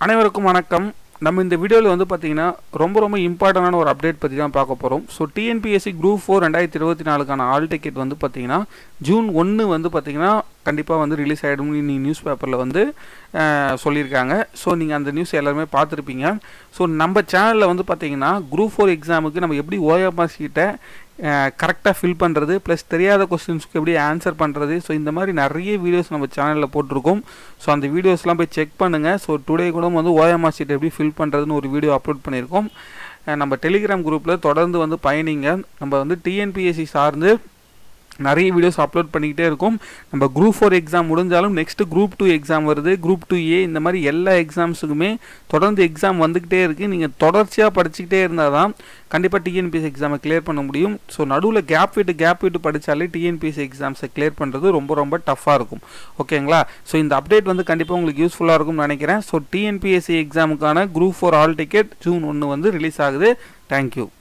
அனைவருக்கும் வணக்கம் நம்ம இந்த வீடியோவில் வந்து பார்த்தீங்கன்னா ரொம்ப ரொம்ப இம்பார்ட்டண்டான ஒரு அப்டேட் பற்றி தான் பார்க்க போகிறோம் ஸோ டிஎன்பிஎஸ்சி குரூப் ஃபோர் ரெண்டாயிரத்தி இருபத்தி நாலுக்கான ஆல் டிக்கெட் வந்து பார்த்தீங்கன்னா ஜூன் ஒன்று வந்து பார்த்தீங்கன்னா கண்டிப்பாக வந்து ரிலீஸ் ஆகிடும்னு இன்னைக்கு நியூஸ் பேப்பரில் வந்து அஹ், சொல்லியிருக்காங்க ஸோ நீங்கள் அந்த நியூஸ் எல்லாருமே பார்த்துருப்பீங்க ஸோ நம்ம சேனலில் வந்து பார்த்தீங்கன்னா குரூப் ஃபோர் எக்ஸாமுக்கு நம்ம எப்படி ஓஎம்ஆர் ஷீட்டை கரெக்டாக ஃபில் பண்ணுறது ப்ளஸ் தெரியாத கொஸ்டின்ஸ்க்கு எப்படி ஆன்சர் பண்ணுறது ஸோ இந்த மாதிரி நிறைய வீடியோஸ் நம்ம சேனலில் போட்டிருக்கோம் ஸோ அந்த வீடியோஸ்லாம் போய் செக் பண்ணுங்கள் ஸோ டுடே கூட வந்து ஓஎம்ஆர் ஷீட் எப்படி ஃபில் பண்ணுறதுன்னு ஒரு வீடியோ அப்லோட் பண்ணியிருக்கோம் அஹ் நம்ம டெலிகிராம் குரூப்பில் தொடர்ந்து வந்து பயணிங்க நம்ம வந்து டிஎன்பிஎஸ்சி சார்ந்து நிறைய வீடியோஸ் அப்லோட் பண்ணிக்கிட்டே இருக்கும் நம்ம குரூப் ஃபோர் எக்ஸாம் முடிஞ்சாலும் நெக்ஸ்ட்டு குரூப் டூ எக்ஸாம் வருது குரூப் டூ ஏ இந்த மாதிரி எல்லா எக்ஸாம்ஸுக்குமே தொடர்ந்து எக்ஸாம் வந்துக்கிட்டே இருக்குது நீங்கள் தொடர்ச்சியாக படிச்சுக்கிட்டே இருந்தால் தான் கண்டிப்பாக டிஎன்பிஎஸ்சி எக்ஸாமை கிளியர் பண்ண முடியும் ஸோ நடுவில் கேப் விட்டு கேப் விட்டு படித்தாலே டிஎன்பிஎஸ்சி எக்ஸாம்ஸை கிளியர் பண்ணுறது ரொம்ப ரொம்ப டஃப்பாக இருக்கும் ஓகேங்களா ஸோ இந்த அப்டேட் வந்து கண்டிப்பாக உங்களுக்கு யூஸ்ஃபுல்லாக இருக்கும்னு நினைக்கிறேன் ஸோ டிஎன்பிஎஸ்சி எக்ஸாமுக்கான group four hall ticket June ஒன்று வந்து ரிலீஸ் ஆகுது தேங்க்யூ